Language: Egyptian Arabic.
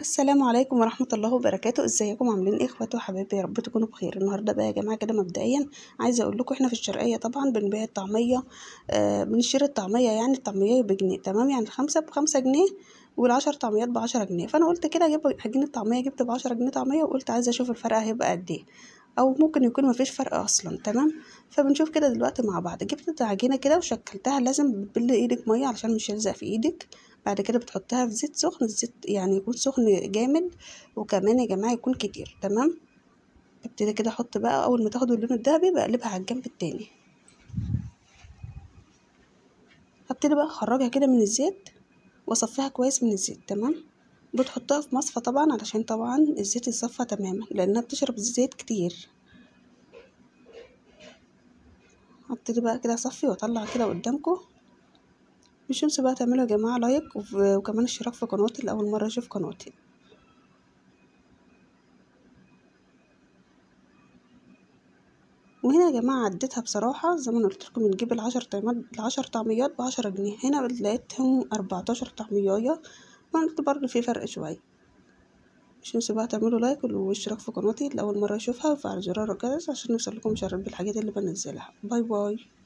السلام عليكم ورحمة الله وبركاته ازيكم عاملين ايه اخواتي وحبايبي يا رب تكونوا بخير النهارده بقى يا جماعه كده مبدئيا عايزه اقول لكم احنا في الشرقيه طبعا بنبيع الطعميه آه بنشتري الطعميه يعني الطعميه بجنيه تمام يعني الخمسه بخمسة جنيه والعشر طعميات بعشرة جنيه فانا قلت كده اجيب عجينه طعميه جبت بعشرة جنيه طعميه وقلت عايزه اشوف الفرق هيبقى قد ايه او ممكن يكون مفيش فرق اصلا تمام فبنشوف كده دلوقتي مع بعض جبت العجينه كده وشكلتها لازم بتبل ايدك ميه علشان مش يلزق في ايدك بعد كده بتحطها في زيت سخن الزيت يعني يكون سخن جامد وكمان يا جماعه يكون كتير تمام ببتدي كده احط بقى اول ما تاخد اللون الذهبي بقلبها على الجنب التاني هبتدي بقى اخرجها كده من الزيت واصفيها كويس من الزيت تمام بتحطها في مصفى طبعا علشان طبعا الزيت يصفى تماما لانها بتشرب زيت كتير هبتدي بقى كده اصفي واطلع كده قدامكم مش تنسوا بقى تعملوا يا جماعة لايك وكمان اشتراك في قناتي لأول مرة أشوف قناتي وهنا يا جماعة عديتها بصراحة زي ما قلت لكم بنجيب العشر طعميات العشر طعميات بعشرة جنيه هنا لقيتهم أربعتاشر طعمية قلت برضه في فرق شوية مش تنسوا بقى تعملوا لايك واشتراك في قناتي لأول مرة أشوفها وفعل زرار الجرس عشان يوصل لكم شرط بالحاجات اللي بنزلها باي باي